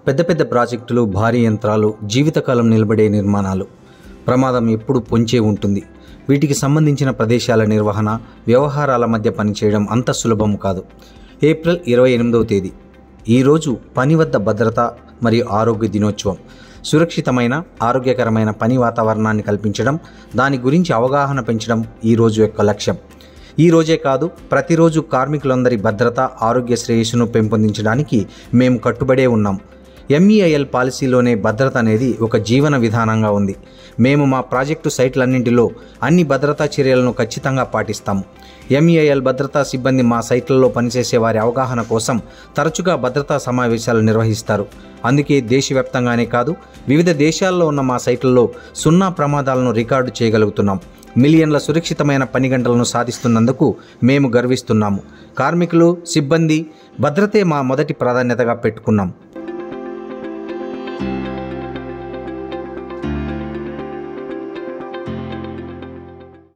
పెద్ద పెద్ద ప్రాజెక్టులు భారీ యంత్రాలు జీవితకాలం నిలబడే నిర్మాణాలు ప్రమాదం ఎప్పుడు పొంచే ఉంటుంది వీటికి సంబంధించిన ప్రదేశాల నిర్వహణ వ్యవహారాల మధ్య పనిచేయడం అంత సులభం కాదు ఏప్రిల్ ఇరవై ఎనిమిదవ తేదీ ఈరోజు పని వద్ద భద్రత మరియు ఆరోగ్య దినోత్సవం సురక్షితమైన ఆరోగ్యకరమైన పని వాతావరణాన్ని కల్పించడం దాని గురించి అవగాహన పెంచడం ఈ రోజు యొక్క లక్ష్యం ఈ రోజే కాదు ప్రతిరోజు కార్మికులందరి భద్రత ఆరోగ్య శ్రేయస్సును పెంపొందించడానికి మేము కట్టుబడే ఉన్నాం ఎంఈఐఎల్ పాలసీలోనే భద్రత అనేది ఒక జీవన విధానంగా ఉంది మేము మా ప్రాజెక్టు సైట్లన్నింటిలో అన్ని భద్రతా చర్యలను ఖచ్చితంగా పాటిస్తాము ఎంఈఐఎల్ భద్రతా సిబ్బంది మా సైట్లలో పనిచేసే వారి అవగాహన కోసం తరచుగా భద్రతా సమావేశాలు నిర్వహిస్తారు అందుకే దేశవ్యాప్తంగానే కాదు వివిధ దేశాల్లో ఉన్న మా సైట్లలో సున్నా ప్రమాదాలను రికార్డు చేయగలుగుతున్నాం మిలియన్ల సురక్షితమైన పని గంటలను సాధిస్తున్నందుకు మేము గర్విస్తున్నాము కార్మికులు సిబ్బంది భద్రతే మా మొదటి ప్రాధాన్యతగా పెట్టుకున్నాం